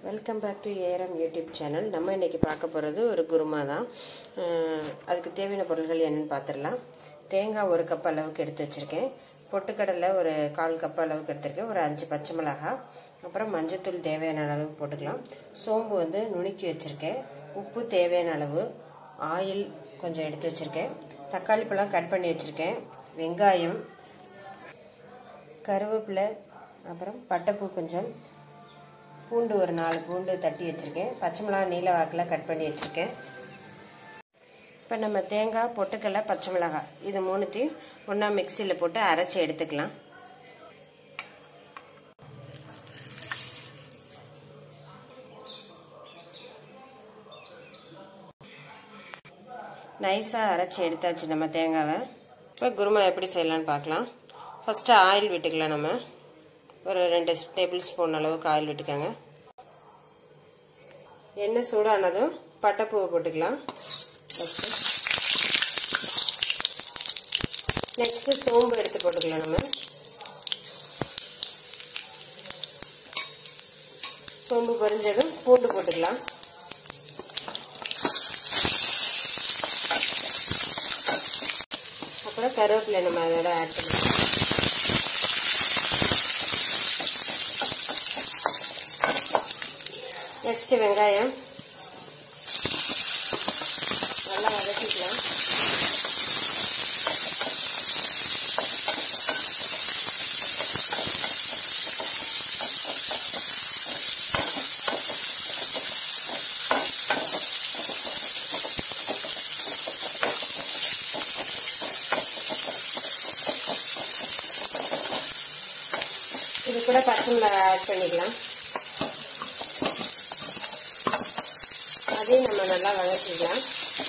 welcome back to ஏரம் YouTube channel நம்ம இன்னைக்கு பார்க்க போகிறது ஒரு குருமா தான் அஹ் அதுக்கு தேவையான பொருட்கள் என்னன்னு பார்த்துடலாம் தேங்காய் ஒரு கப் அளவுக்கு எடுத்து வச்சுருக்கேன் பொட்டுக்கடலை ஒரு கால் கப் அளவுக்கு எடுத்திருக்கேன் ஒரு அஞ்சு பச்சை மிளகாய் அப்புறம் மஞ்சத்தூள் தேவையான அளவு போட்டுக்கலாம் சோம்பு வந்து நுணுக்கி வச்சுருக்கேன் உப்பு தேவையான அளவு ஆயில் கொஞ்சம் எடுத்து வச்சுருக்கேன் தக்காளி பழம் கட் பண்ணி வச்சுருக்கேன் வெங்காயம் கருவேப்பிலை அப்புறம் பட்டைப்பூ கொஞ்சம் பூண்டு ஒரு நாலு பூண்டு தட்டி வச்சுருக்கேன் பச்சை மிளகா நீல வாக்கில் கட் பண்ணி வச்சுருக்கேன் இப்போ நம்ம தேங்காய் பொட்டுக்கடலை பச்சை மிளகாய் இது மூணுத்தையும் ஒன்றா மிக்சியில் போட்டு அரைச்சி எடுத்துக்கலாம் நைஸாக அரைச்சி எடுத்தாச்சு நம்ம தேங்காவை இப்போ குருமா எப்படி செய்யலான்னு பார்க்கலாம் ஃபஸ்ட்டு ஆயில் விட்டுக்கலாம் நம்ம ஒரு ரெண்டு டேபிள் ஸ்பூன் அளவுக்கு ஆயில் விட்டுக்கோங்க எண்ணெய் சூடானதும் பட்டைப்பூவை போட்டுக்கலாம் ஃபஸ்ட்டு நெக்ஸ்ட்டு சோம்பு எடுத்து போட்டுக்கலாம் நம்ம சோம்பு பொரிஞ்சதும் பூண்டு போட்டுக்கலாம் அப்புறம் கருவேப்பிலை நம்ம அதோட ஆட் பண்ணிக்கலாம் நெக்ஸ்ட் வெங்காயம் நல்லா வதக்கிக்கலாம் இது கூட பச்சை மிளகாய் ஆட் பண்ணிக்கலாம் அதையும் நம்ம நல்லா வதக்கிக்கலாம்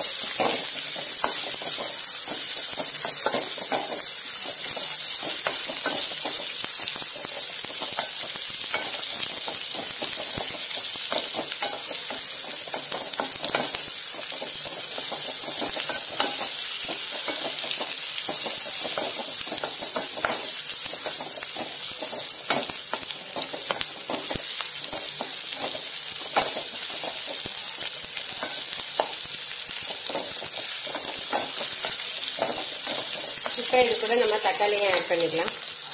இப்போ இது கூட நம்ம தக்காளியும் ஆட் பண்ணிக்கலாம்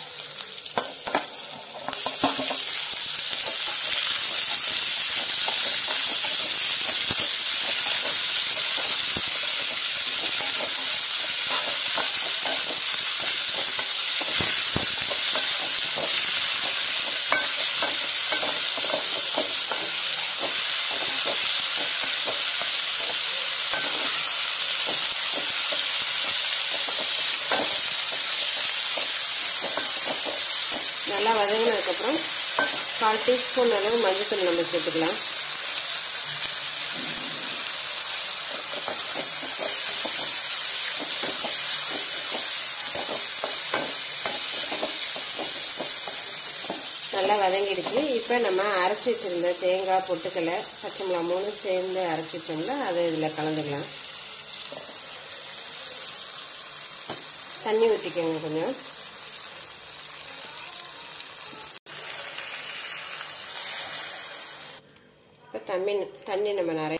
நல்லா வதங்கினதுக்கப்புறம் கால் டீஸ்பூன் அளவு மஞ்சத்தூள் நம்ம சேர்த்துக்கலாம் நல்லா வதங்கிடுச்சு இப்போ நம்ம அரைச்சி வச்சுருந்த தேங்காய் பொட்டுக்கலை பச்சை மிளகா மூணு சேர்ந்து அரைச்சி வச்சோம்ல அதை இதில் கலந்துக்கலாம் தண்ணி ஊற்றிக்கோங்க கொஞ்சம் இப்போ தண்ணி தண்ணி நம்ம நிறைய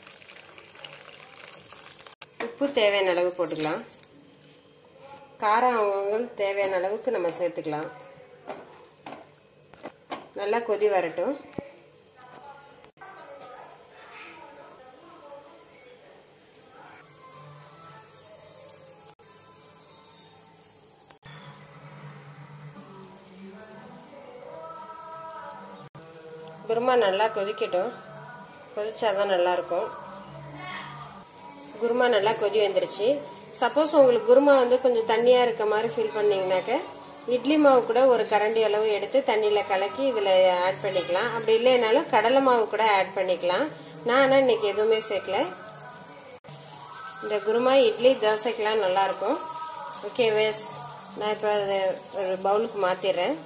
உப்பு தேவையான அளவு போட்டுக்கலாம் காரம் அவங்கள் தேவையான அளவுக்கு நம்ம சேர்த்துக்கலாம் நல்லா கொதி வரட்டும் குருமா நல்லா கொதிக்கட்டும் கொதிச்சாதான் நல்லாயிருக்கும் குருமா நல்லா கொதி வந்துருச்சு சப்போஸ் உங்களுக்கு குருமா வந்து கொஞ்சம் தண்ணியாக இருக்க மாதிரி ஃபீல் பண்ணீங்கன்னாக்க இட்லி மாவு கூட ஒரு கரண்டி அளவு எடுத்து தண்ணியில் கலக்கி இதில் ஆட் பண்ணிக்கலாம் அப்படி இல்லைனாலும் கடலை மாவு கூட ஆட் பண்ணிக்கலாம் நான் ஆனால் இன்னைக்கு எதுவுமே சேர்க்கல இந்த குருமா இட்லி தோசைக்கெலாம் நல்லாயிருக்கும் ஓகே வேஸ் நான் இப்போ அதை ஒரு பவுலுக்கு மாற்றிடுறேன்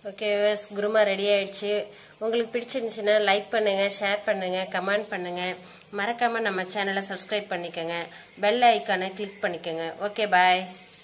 ஓகே குருமா ரெடி ஆயிடுச்சு உங்களுக்கு பிடிச்சிருந்துச்சுன்னா லைக் பண்ணுங்க ஷேர் பண்ணுங்க கமெண்ட் பண்ணுங்க மறக்காம நம்ம சேனலை சப்ஸ்கிரைப் பண்ணிக்கோங்க பெல் ஐக்கானை கிளிக் பண்ணிக்கோங்க ஓகே பாய்